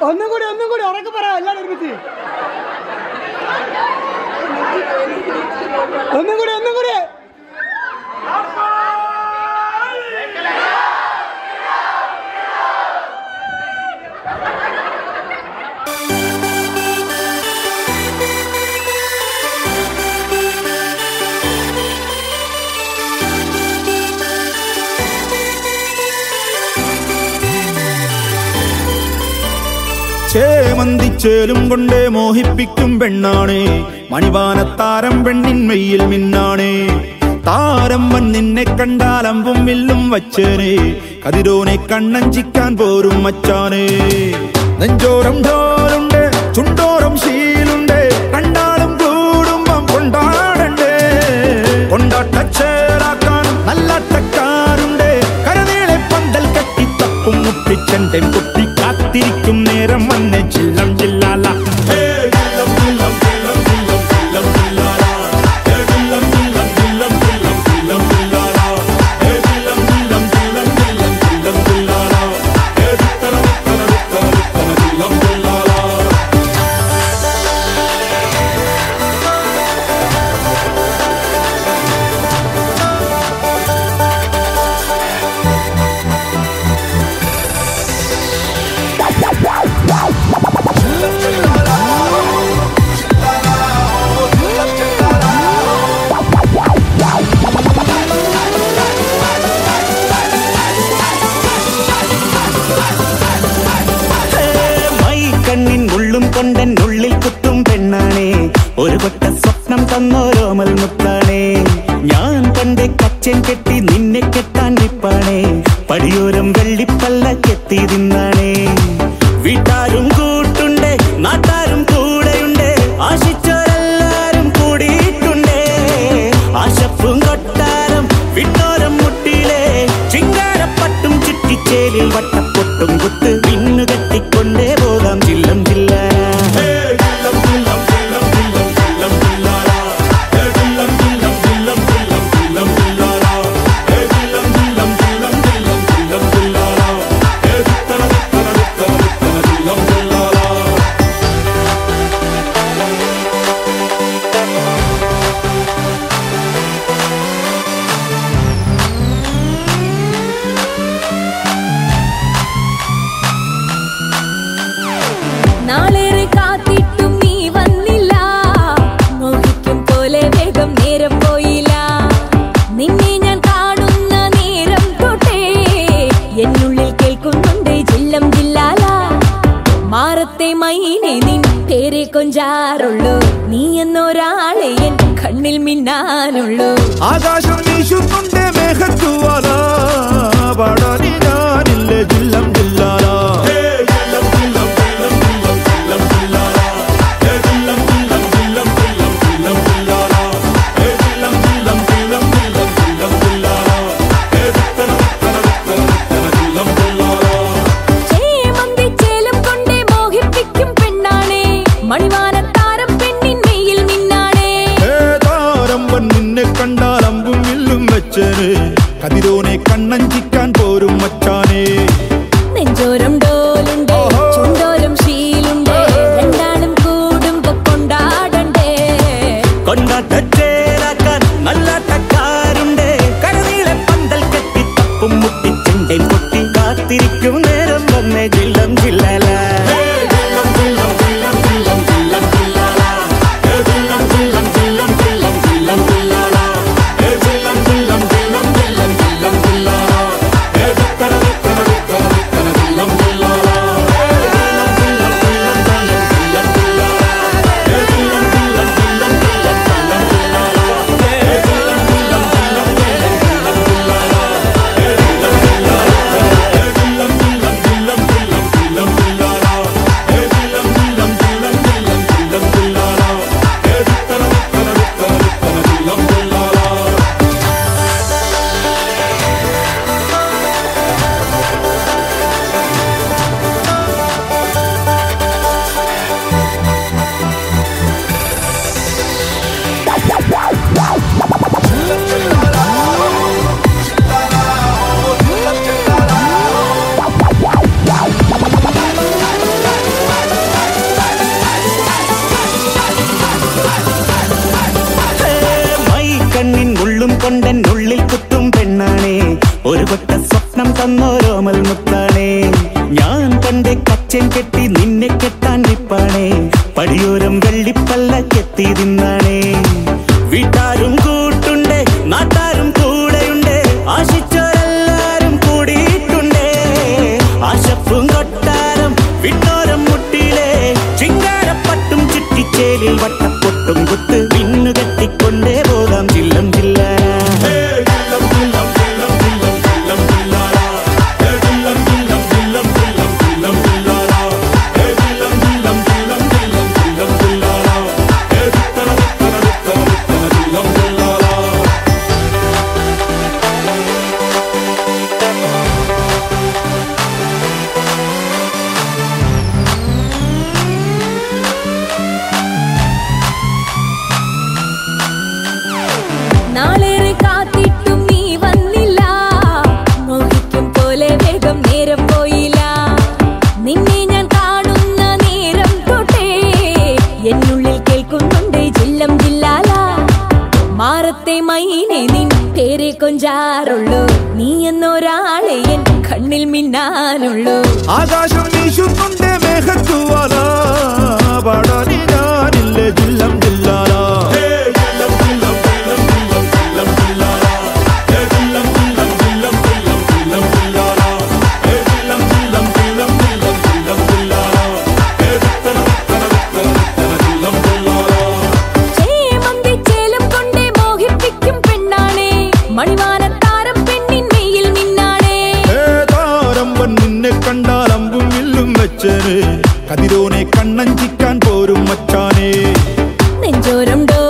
ഒന്നും കൂടി ഒന്നും കൂടി ഉറക്കെ പറ എല്ലാവരും ഒരുമിച്ച് ഒന്നും കൂടി ഒന്നും കൂടി ചേമന്തിച്ചേലും കൊണ്ടേ മോഹിപ്പിക്കും പെണ്ണാണേ മണിവാനത്താരം പെണ്ണിന്മയിൽ മിന്നാണേ താരം വൻ നിന്നെ കണ്ടാൽ അമ്പും വില്ലും വച്ചേനെ കതിരോനെ കണ്ണഞ്ചിക്കാൻ പോരും മച്ചാനേ നെഞ്ചോരം ഢോലുണ്ട് ചുണ്ടോരം ശീലുണ്ട് കണ്ടാളും കൂടുമ്പം കൊണ്ടാടണ്ടേ കൊണ്ടാട്ടച്ചേറാക്കാൻ നല്ലാട്ടക്കാരുണ്ട് കരനീളെ പന്തൽ കെട്ടി തപ്പും മുട്ടിച്ചെന്റെ കുട്ടി കാത്തിരിക്കും നേരം വന്നെ ചില്ലം ചില്ലാല മൈ കണ്ണിൻ ഉള്ളും കൊണ്ടൻ ഉള്ളിൽ കുത്തും പെണ്ണാണേ ഒരു കൊട്ട സ്വപ്നം തന്നോരോമൽ മുത്താണേ ഞാൻ പണ്ട് കച്ചൻ കെട്ടി നിന്നെ കെട്ടാൻ നിപ്പാണേ പടിയോരം വെള്ളിപ്പല്ല കെത്തി തിന്നാണേ വീട്ടാരും കൂട്ടുണ്ട് നാട്ടാരും കൂടെയുണ്ട് ആശിച്ചോരെല്ലാരും കൂടിയിട്ടുണ്ട് ആശപ്പും കൊട്ടാരം വിണ്ണോരം മുട്ടിയിലെ ചിങ്കാരപ്പട്ടും ചുറ്റിച്ചേലിൽ വട്ടപ്പൊട്ടും കുത്ത് പിന്നു കെട്ടിക്കൊണ്ടേ പോകാം ചില്ലം ചില്ല നാളേറെ കാത്തിട്ടും നീ വന്നില്ല മോഹിക്കും പോലെ വേഗം നേരം പോയില്ല നിന്നെ ഞാൻ കാണുന്ന നേരം തൊട്ടേ എന്നുള്ളിൽ കേൾക്കുന്നുണ്ട് ജില്ലം ജില്ലാല മാറത്തെ മൈനെ നിൻ പേരെ കൊഞ്ചാറുള്ളൂ നീ എന്നൊരാളെ എൻ കണ്ണിൽ മിന്നാനുള്ളൂ ആകാശം വീശുന്നുണ്ട് മേഘത്തുവാല പാടാനി ഞാനില്ല ജില്ലം ജില്ലാല ചേമന്തിച്ചേലം കൊണ്ടേ മോഹിപ്പിക്കും പെണ്ണാണേ മണിവാനത്താരം പെണ്ണിൻ മെയ്യിൽ മിന്നാണേ ഏതാരമ്പൻ നിന്നെ കണ്ടാൽ അമ്പും വില്ലും വെച്ചേനെ കതിരോനെ കണ്ണഞ്ചിക്കാൻ പോരും മച്ചാനേ നെഞ്ചോരം ഡോലുണ്ട് ചുണ്ടോരം ശീലുണ്ട് രണ്ടാളും കൂടുമ്പോ കൊണ്ടാടണ്ടേ കൊണ്ടാട്ടച്ചേരാക്കാൻ നല്ലാട്ടക്കാരുണ്ട് കരനീളെ പന്തൽ കെട്ടി തപ്പും മുട്ടിച്ചെണ്ടൻ പൊട്ടി കാത്തിരിക്കും നേരം വന്നേ ജില്ലം ജില്ലല ജില്ലം മുത്താണേ ഞാൻ കണ്ട് കച്ചൻ കെട്ടി നിന്നെ കെട്ടാൻ നിപ്പാണേ പടിയോരം വെള്ളിപ്പല്ലക്കെത്തി തിന്നാണേ വീട്ടാരും കൂട്ടുണ്ട് നാട്ടാരും കൂടെയുണ്ട് ആശിച്ചവരെല്ലാരും കൂടിയിട്ടുണ്ടേ ആശപ്പും കൊട്ടാരം വിണ്ണോരം മുട്ടിയിലെ ചിങ്കാരപ്പട്ടും ചുറ്റിച്ചേലിൽ വട്ടപ്പൊട്ടും കുത്ത് പിന്നു കെട്ടിക്കൊണ്ടേ പോകാം ചില്ലം ചില്ല നാളേറെ കാത്തിട്ടും നീ വന്നില്ല മോഹിക്കും പോലെ വേഗം നേരം പോയില്ല നിന്നെ ഞാൻ കാണുന്ന നേരം തൊട്ടേ എന്നുള്ളിൽ കേൾക്കുന്നുണ്ട് ജില്ലം ജില്ലാല മാറത്തെ മൈനെ നിൻ പേരെ കൊഞ്ചാറുള്ളൂ നീ എന്നൊരാളെ എൻ കണ്ണിൽ മിന്നാനുള്ളൂ ആകാശം വീശുന്നുണ്ട് മേഘത്തുവാല പാടാനി ഞാനില്ല ജില്ലം ജില്ലാല ചേമന്തിച്ചേലം കൊണ്ടേ മോഹിപ്പിക്കും പെണ്ണാണേ മണിവാനത്താരം പെണ്ണിൻ മെയ്യിൽ മിന്നാണേ ഏതാരമ്പൻ നിന്നെ കണ്ടാൽ അമ്പും വില്ലും വെച്ചന് കതിരോനെ കണ്ണഞ്ചിക്കാൻ പോരും മച്ചാനേ നെഞ്ചോരം ഡോ